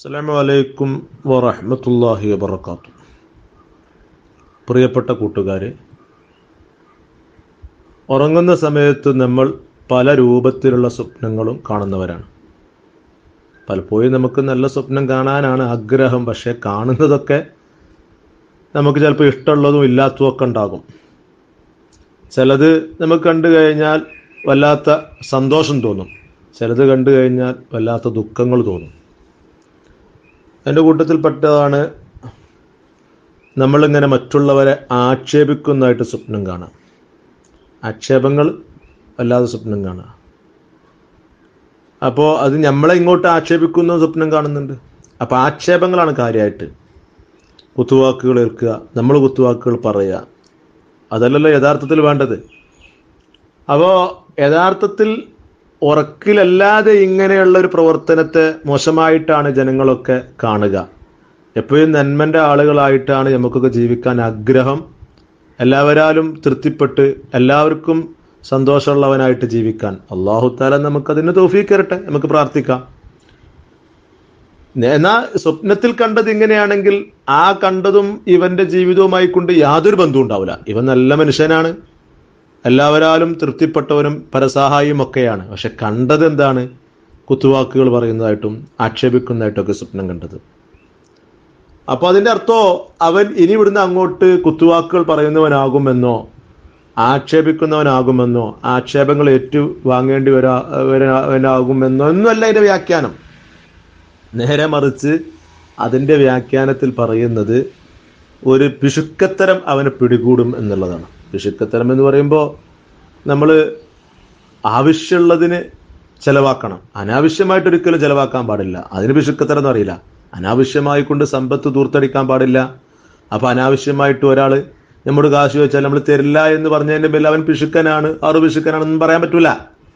അസ്സലാമു അലൈക്കും വറഹ്മത്തുള്ളാഹി വബർക്കാത്തു പ്രിയപ്പെട്ട കൂട്ടുകാരെ ഉറങ്ങുന്ന സമയത്ത് നമ്മൾ പല രൂപത്തിലുള്ള സ്വപ്നങ്ങളും കാണുന്നവരാണ് പലപ്പോഴും നമുക്ക് നല്ല സ്വപ്നം കാണാനാണ് ആഗ്രഹം പക്ഷേ കാണുന്നതൊക്കെ നമുക്ക് ചിലപ്പോൾ ഇഷ്ടമുള്ളതും ഇല്ലാത്തതും ഒക്കെ ഉണ്ടാകും ചിലത് നമുക്ക് കണ്ടു കഴിഞ്ഞാൽ വല്ലാത്ത സന്തോഷം തോന്നും ചിലത് കണ്ടു കഴിഞ്ഞാൽ വല്ലാത്ത ദുഃഖങ്ങൾ തോന്നും എൻ്റെ കൂട്ടത്തിൽപ്പെട്ടതാണ് നമ്മളിങ്ങനെ മറ്റുള്ളവരെ ആക്ഷേപിക്കുന്നതായിട്ട് സ്വപ്നം കാണാം ആക്ഷേപങ്ങൾ വല്ലാതെ സ്വപ്നം കാണുക അപ്പോൾ അത് നമ്മളെ ഇങ്ങോട്ട് ആക്ഷേപിക്കുന്ന സ്വപ്നം കാണുന്നുണ്ട് അപ്പോൾ ആക്ഷേപങ്ങളാണ് കാര്യമായിട്ട് കുത്തുവാക്കുകൾ ഏൽക്കുക നമ്മൾ കുത്തുവാക്കുകൾ പറയുക അതല്ലല്ലോ യഥാർത്ഥത്തിൽ വേണ്ടത് അപ്പോൾ യഥാർത്ഥത്തിൽ ഉറക്കിലല്ലാതെ ഇങ്ങനെയുള്ള ഒരു പ്രവർത്തനത്തെ മോശമായിട്ടാണ് ജനങ്ങളൊക്കെ കാണുക എപ്പോഴും നന്മൻ്റെ ആളുകളായിട്ടാണ് നമുക്കൊക്കെ ജീവിക്കാൻ ആഗ്രഹം എല്ലാവരാലും തൃപ്തിപ്പെട്ട് എല്ലാവർക്കും സന്തോഷമുള്ളവനായിട്ട് ജീവിക്കാൻ അള്ളാഹു താല നമുക്കതിന് തോഫീക്ക് തരട്ടെ നമുക്ക് പ്രാർത്ഥിക്കാം എന്നാൽ സ്വപ്നത്തിൽ കണ്ടത് ഇങ്ങനെയാണെങ്കിൽ ആ കണ്ടതും ഇവന്റെ ജീവിതവുമായി കൊണ്ട് യാതൊരു ബന്ധവും ഉണ്ടാവില്ല ഇവൻ നല്ല മനുഷ്യനാണ് എല്ലാവരാലും തൃപ്തിപ്പെട്ടവരും പരസഹായിയും ഒക്കെയാണ് പക്ഷെ കണ്ടത് എന്താണ് കുത്തുവാക്കുകൾ പറയുന്നതായിട്ടും ആക്ഷേപിക്കുന്നതായിട്ടൊക്കെ സ്വപ്നം കണ്ടത് അപ്പോൾ അതിൻ്റെ അർത്ഥോ അവൻ ഇനി ഇവിടുന്ന് അങ്ങോട്ട് കുത്തുവാക്കുകൾ പറയുന്നവനാകുമെന്നോ ആക്ഷേപിക്കുന്നവനാകുമെന്നോ ആക്ഷേപങ്ങൾ ഏറ്റു വാങ്ങേണ്ടി വരാ വരാനാകുമെന്നോ ഒന്നുമല്ല അതിൻ്റെ വ്യാഖ്യാനം നേരെ മറിച്ച് അതിൻ്റെ വ്യാഖ്യാനത്തിൽ പറയുന്നത് ഒരു പിശുക്കത്തരം അവനെ പിടികൂടും എന്നുള്ളതാണ് പിശുക്കത്തരം എന്ന് പറയുമ്പോൾ നമ്മൾ ആവശ്യമുള്ളതിന് ചെലവാക്കണം അനാവശ്യമായിട്ട് ഒരിക്കലും ചെലവാക്കാൻ പാടില്ല അതിന് പിശുക്കത്തരം എന്ന് അറിയില്ല അനാവശ്യമായി കൊണ്ട് സമ്പത്ത് ദൂർത്തടിക്കാൻ പാടില്ല അപ്പോൾ അനാവശ്യമായിട്ട് ഒരാൾ നമ്മോട് കാശ് വെച്ചാൽ നമ്മൾ തരില്ല എന്ന് പറഞ്ഞതിൻ്റെ പേരിൽ അവൻ പിശുക്കനാണ് ആറ് പിശുക്കനാണെന്നും പറയാൻ പറ്റൂല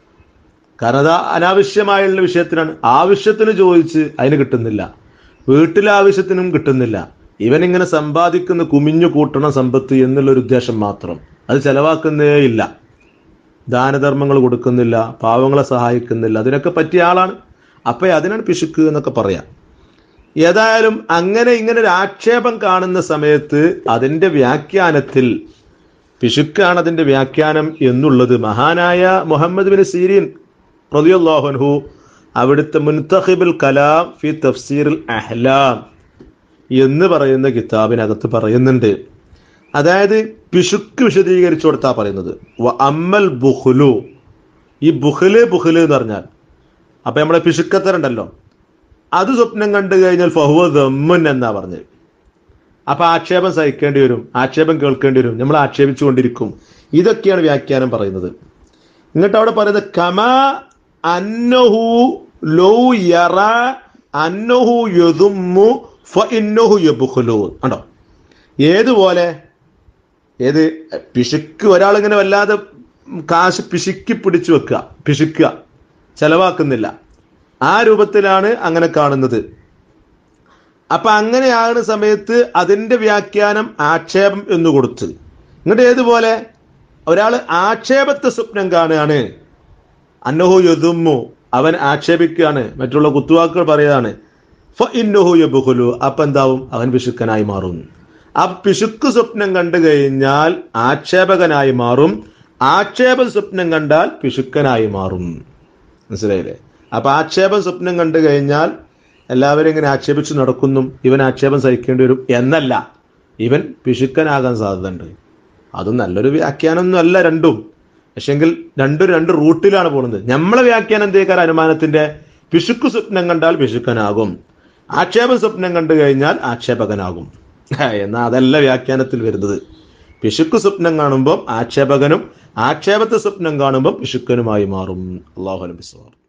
കാരണം അത് അനാവശ്യമായുള്ള വിഷയത്തിനാണ് ആവശ്യത്തിന് ചോദിച്ച് അതിന് കിട്ടുന്നില്ല വീട്ടിലെ ആവശ്യത്തിനും കിട്ടുന്നില്ല ഇവൻ ഇങ്ങനെ സമ്പാദിക്കുന്ന കുമിഞ്ഞു കൂട്ടണം സമ്പത്ത് എന്നുള്ളൊരു ഉദ്ദേശം മാത്രം അത് ചെലവാക്കുന്നേ ഇല്ല ദാനധർമ്മങ്ങൾ കൊടുക്കുന്നില്ല പാവങ്ങളെ സഹായിക്കുന്നില്ല അതിനൊക്കെ പറ്റിയ ആളാണ് അപ്പം അതിനാണ് പിശുക്ക് എന്നൊക്കെ പറയാം ഏതായാലും അങ്ങനെ ഇങ്ങനെ ഒരു ആക്ഷേപം കാണുന്ന സമയത്ത് അതിൻ്റെ വ്യാഖ്യാനത്തിൽ പിശുക്കാണ് അതിൻ്റെ വ്യാഖ്യാനം എന്നുള്ളത് മഹാനായ മുഹമ്മദ് ബിൻ സീരീൻ റളിയല്ലാഹുൻഹു അവിടുത്തെ മുൻതഹിബുൽ കലാം ഫി തഫ്സീറുൽ അഹ്ലാം എന്ന് പറയുന്ന കിതാബിനകത്ത് പറയുന്നുണ്ട് അതായത് പിശുക്ക് വിശദീകരിച്ചു കൊടുത്താ പറയുന്നത് വ അമ്മൽ ബുഹുലു ഈ ബുഹല് ബുഹല് എന്ന് പറഞ്ഞാൽ അപ്പൊ നമ്മളെ പിശുക്കത്തരുണ്ടല്ലോ അത് സ്വപ്നം കണ്ടു കഴിഞ്ഞാൽ ഫഹുവ ദമ്മുൻ എന്നാ പറഞ്ഞത് അപ്പൊ ആക്ഷേപം സഹിക്കേണ്ടി വരും ആക്ഷേപം കേൾക്കേണ്ടി വരും നമ്മൾ ആക്ഷേപിച്ചു കൊണ്ടിരിക്കും ഇതൊക്കെയാണ് വ്യാഖ്യാനം പറയുന്നത് എന്നിട്ട് അവിടെ പറയുന്നത് കമ അന്നഹു ലോ യറ അന്നഹു യദുമ്മു ഫഇന്നഹു യബ്ഖുലു കണ്ടോ ഏതുപോലെ ഏത് പിശുക്ക് ഒരാൾ ഇങ്ങനെ വല്ലാതെ കാശ് പിശുക്കി പിടിച്ചു വെക്കുക പിശുക്കുക ചെലവാക്കുന്നില്ല ആ രൂപത്തിലാണ് അങ്ങനെ കാണുന്നത് അപ്പൊ അങ്ങനെയാകുന്ന സമയത്ത് അതിന്റെ വ്യാഖ്യാനം ആക്ഷേപം എന്ന് കൊടുത്ത് എന്നിട്ട് ഏതുപോലെ ഒരാൾ ആക്ഷേപത്തെ സ്വപ്നം കാണുകയാണ് അന്നഹു യുദുമ്മു അവൻ ആക്ഷേപിക്കുകയാണ് മറ്റുള്ള കുത്തുവാക്കുകൾ പറയുകയാണ് ഫഇന്നഹു അപ്പൊ എന്താവും അവൻ പിശുക്കനായി മാറും ആ പിശുക്ക് സ്വപ്നം കണ്ടു കഴിഞ്ഞാൽ ആക്ഷേപകനായി മാറും ആക്ഷേപ സ്വപ്നം കണ്ടാൽ പിശുക്കനായി മാറും മനസ്സിലായില്ലേ അപ്പൊ ആക്ഷേപം സ്വപ്നം കണ്ടു കഴിഞ്ഞാൽ എല്ലാവരും ഇങ്ങനെ ആക്ഷേപിച്ചു നടക്കുന്നു ഇവൻ ആക്ഷേപം സഹിക്കേണ്ടി വരും എന്നല്ല ഇവൻ പിശുക്കനാകാൻ സാധ്യതയുണ്ട് അതും നല്ലൊരു വ്യാഖ്യാനമൊന്നും അല്ല രണ്ടും പക്ഷെങ്കിൽ രണ്ടും രണ്ട് റൂട്ടിലാണ് പോകുന്നത് നമ്മളെ വ്യാഖ്യാനം എന്തേക്കാർ അനുമാനത്തിന്റെ പിശുക്ക് സ്വപ്നം കണ്ടാൽ പിശുക്കനാകും ആക്ഷേപ സ്വപ്നം കണ്ടു കഴിഞ്ഞാൽ ആക്ഷേപകനാകും എന്നാൽ അതല്ല വ്യാഖ്യാനത്തിൽ വരുന്നത് പിശുക്ക് സ്വപ്നം കാണുമ്പോൾ ആക്ഷേപകനും ആക്ഷേപത്തെ സ്വപ്നം കാണുമ്പോൾ പിശുക്കനുമായി മാറും അള്ളാഹു നബിസ്വാർ